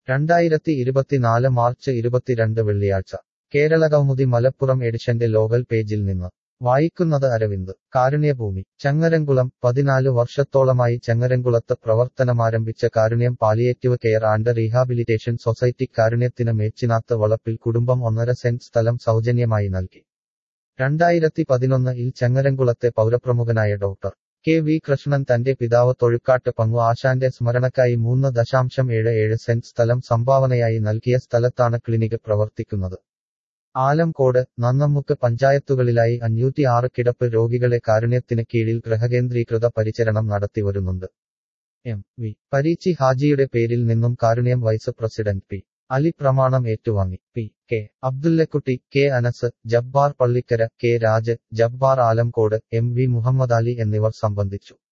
രണ്ടായിരത്തി ഇരുപത്തിനാല് മാർച്ച് ഇരുപത്തിരണ്ട് വെള്ളിയാഴ്ച കേരള കൗമുദി മലപ്പുറം എഡിഷന്റെ ലോകൽ പേജിൽ നിന്ന് വായിക്കുന്നത് അരവിന്ദ് കാരുണ്യഭൂമി ചങ്ങരംകുളം പതിനാല് വർഷത്തോളമായി ചങ്ങരംകുളത്ത് പ്രവർത്തനമാരംഭിച്ച Karunyam palliative care and rehabilitation society കാരുണ്യത്തിന് മേച്ചിനാത്ത് വളപ്പിൽ കുടുംബം ഒന്നര സെന്റ് സ്ഥലം സൗജന്യമായി നൽകി രണ്ടായിരത്തി പതിനൊന്നിൽ ചങ്ങരംകുളത്തെ പൗരപ്രമുഖനായ ഡോക്ടർ കെ വി കൃഷ്ണൻ തന്റെ പിതാവ് തൊഴുക്കാട്ട് പങ്കു ആശാന്റെ സ്മരണക്കായി മൂന്ന് ദശാംശം ഏഴ് ഏഴ് സെന്റ് സ്ഥലം സംഭാവനയായി നൽകിയ സ്ഥലത്താണ് ക്ലിനിക് പ്രവർത്തിക്കുന്നത് ആലംകോട് നന്നമുക്ക് പഞ്ചായത്തുകളിലായി അഞ്ഞൂറ്റി ആറ് കിടപ്പ് രോഗികളെ കാരുണ്യത്തിന് കീഴിൽ ഗൃഹകേന്ദ്രീകൃത പരിചരണം നടത്തിവരുന്നുണ്ട് എം വി പരീച്ചി ഹാജിയുടെ പേരിൽ നിന്നും കാരുണ്യം വൈസ് പ്രസിഡന്റ് പി അലി പ്രമാണം ഏറ്റുവാങ്ങി P K Abdullakutty K Anas Jabbar Pallikkara K Raj Jabbar Alamkode M V Muhammad Ali എന്നിവർ സംബന്ധിച്ചു